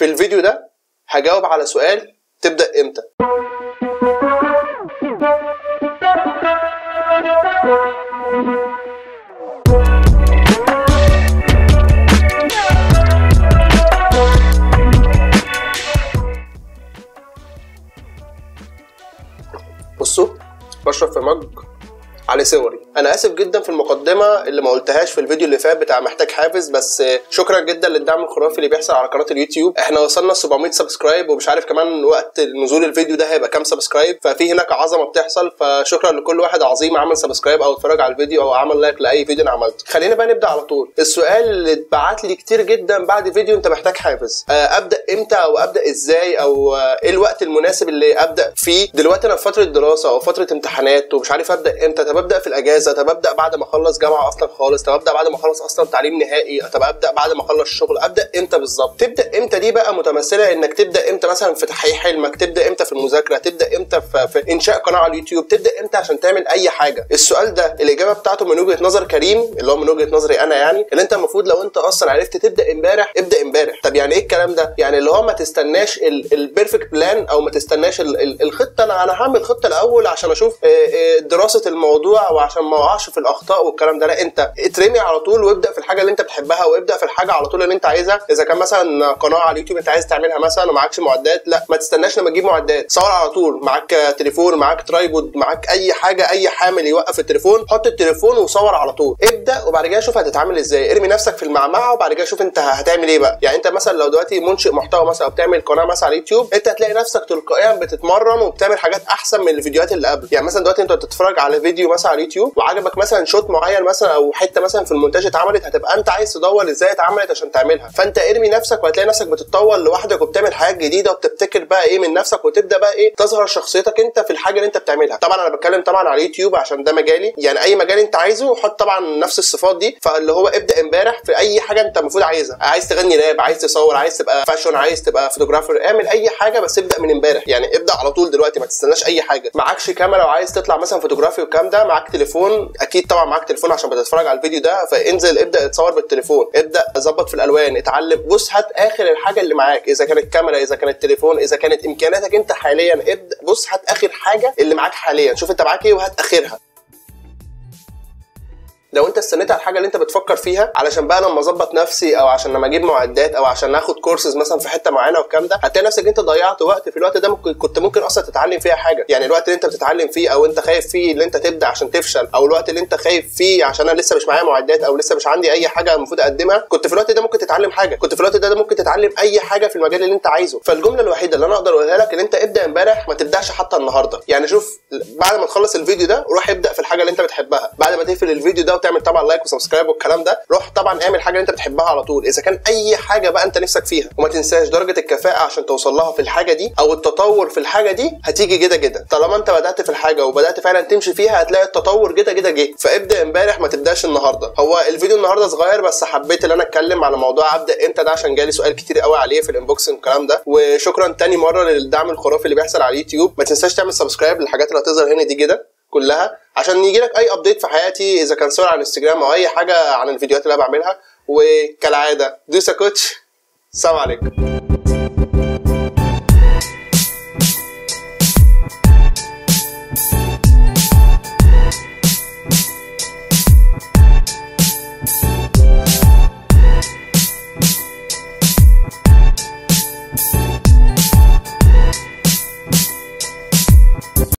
في الفيديو ده هجاوب على سؤال تبدا امتى بصوا بشرب في مج على صوري انا اسف جدا في المقدمه اللي ما قلتهاش في الفيديو اللي فات بتاع محتاج حافز بس شكرا جدا للدعم الخرافي اللي بيحصل على قناه اليوتيوب احنا وصلنا 700 سبسكرايب ومش عارف كمان وقت نزول الفيديو ده هيبقى كام سبسكرايب ففي هناك عظمه بتحصل فشكرا لكل واحد عظيم عمل سبسكرايب او اتفرج على الفيديو او عمل لايك لاي فيديو انا عملته خلينا بقى نبدا على طول السؤال اللي اتبعت لي كتير جدا بعد فيديو انت محتاج حافز ابدا امتى او ابدا ازاي او ايه الوقت المناسب اللي ابدا فيه دلوقتي انا في فتره دراسه او فتره امتحانات ومش عارف ابدا امتى طب ابدا في الاجازه طب ابدا بعد ما اخلص جامعه اصلا خالص طب ابدا بعد ما اخلص اصلا تعليم نهائي طب ابدا بعد ما اخلص الشغل ابدا امتى بالظبط تبدا امتى دي بقى متمثله انك تبدا امتى مثلا في تحقيق حلمك تبدا امتى في المذاكره تبدا امتى في, في انشاء قناه على اليوتيوب تبدا امتى عشان تعمل اي حاجه السؤال ده الاجابه بتاعته من وجهه نظر كريم اللي هو من وجهه نظري انا يعني اللي انت المفروض لو انت اصلا عرفت تبدا امبارح ابدا امبارح طب يعني ايه الكلام ده يعني اللي هو ما تستناش البيرفكت بلان او ما تستناش ال ال الخطه انا انا هعمل خطه الاول عشان اشوف دراسه الموضوع وعشان ما اقعش في الاخطاء والكلام ده لا انت اترمي على طول وابدا في الحاجه اللي انت بتحبها وابدا في الحاجه على طول اللي انت عايزها اذا كان مثلا قناه على اليوتيوب انت عايز تعملها مثلا ومعكش معدات لا ما تستناش لما تجيب معدات صور على طول معاك تليفون معاك ترايبود معاك اي حاجه اي حامل يوقف التليفون حط التليفون وصور على طول ابدا وبعد كده شوف هتتعامل ازاي ارمي نفسك في المعمعه وبعد كده شوف انت هتعمل ايه بقى يعني انت مثلا لو دلوقتي منشئ محتوى مثلا او بتعمل قناه مثلا على اليوتيوب انت هتلاقي نفسك تلقائيا بتتمرن وبتعمل حاجات احسن من الفيديوهات اللي قبل يعني مثلا دلوقتي انت بتتفرج على فيديو مثلا على اليوتيوب وعجبك مثلا شوت معين مثلا او حته مثلا في المونتاج اتعملت هتبقى انت عايز تدور ازاي اتعملت عشان تعملها فانت ارمي نفسك وهتلاقي نفسك بتتطور لوحدك وبتعمل حاجات جديده وبتبتكر بقى ايه من نفسك وتبدا بقى ايه تظهر شخصيتك انت في الحاجه اللي انت بتعملها طبعا انا بتكلم طبعا على اليوتيوب عشان ده مجالي يعني اي مجال انت عايزه حط طبعا نفس الصفات دي فاللي هو ابدا امبارح في اي حاجه انت المفروض عايزها عايز تغني راب عايز تصور عايز تبقى فاشن عايز تبقى فوتوغرافر اعمل اي حاجه بس ابدا من امبارح يعني ابدا على طول دلوقتي ما تستناش اي حاجه معكش كاميرا وعايز تطلع مثلا فوتوغرافي والكلام ده معاك تليفون اكيد طبعا معاك تليفون عشان بتتفرج على الفيديو ده فانزل ابدا اتصور بالتليفون ابدا ظبط في الالوان اتعلم بص هات اخر الحاجه اللي معاك اذا كانت كاميرا اذا كان التليفون اذا كانت امكانياتك انت حاليا ابدا بص هات اخر حاجه اللي معاك حاليا شوف انت معاك ايه وهات اخرها لو انت استنيت على الحاجه اللي انت بتفكر فيها علشان بقى لما اظبط نفسي او عشان لما اجيب معدات او عشان اخد كورسز مثلا في حته معينه والكلام ده هتلاقي نفسك انت ضيعت وقت في الوقت ده ممكن كنت ممكن اصلا تتعلم فيها حاجه يعني الوقت اللي انت بتتعلم فيه او انت خايف فيه اللي انت تبدا عشان تفشل او الوقت اللي انت خايف فيه عشان انا لسه مش معايا معدات او لسه مش عندي اي حاجه المفروض اقدمها كنت في الوقت ده ممكن تتعلم حاجه كنت في الوقت ده, ده ممكن تتعلم اي حاجه في المجال اللي انت عايزه فالجمله الوحيده اللي انا اقدر اقولها لك ان انت ابدا امبارح ما تبداش حتى النهارده يعني شوف بعد ما تخلص الفيديو ده روح ابدا في الحاجه اللي انت بتحبها بعد ما تقفل الفيديو ده وتعمل طبعا لايك وسبسكرايب والكلام ده روح طبعا اعمل حاجه انت بتحبها على طول اذا كان اي حاجه بقى انت نفسك فيها وما تنساش درجه الكفاءه عشان توصل لها في الحاجه دي او التطور في الحاجه دي هتيجي كده كده طالما انت بدات في الحاجه وبدات فعلا تمشي فيها هتلاقي التطور كده كده جه فابدا امبارح ما تبداش النهارده هو الفيديو النهارده صغير بس حبيت ان انا اتكلم على موضوع ابدا امتى ده عشان جالي سؤال كتير قوي عليه في الانبوكسنج والكلام ده وشكرا تاني مره للدعم الخرافي اللي بيحصل على اليوتيوب ما تنساش تعمل سبسكرايب للحاجات اللي هتظهر هنا دي كده كلها عشان يجي لك اي ابديت في حياتي اذا كان صور على الانستجرام او اي حاجه عن الفيديوهات اللي انا بعملها وكالعاده دوسا كوتش السلام عليكم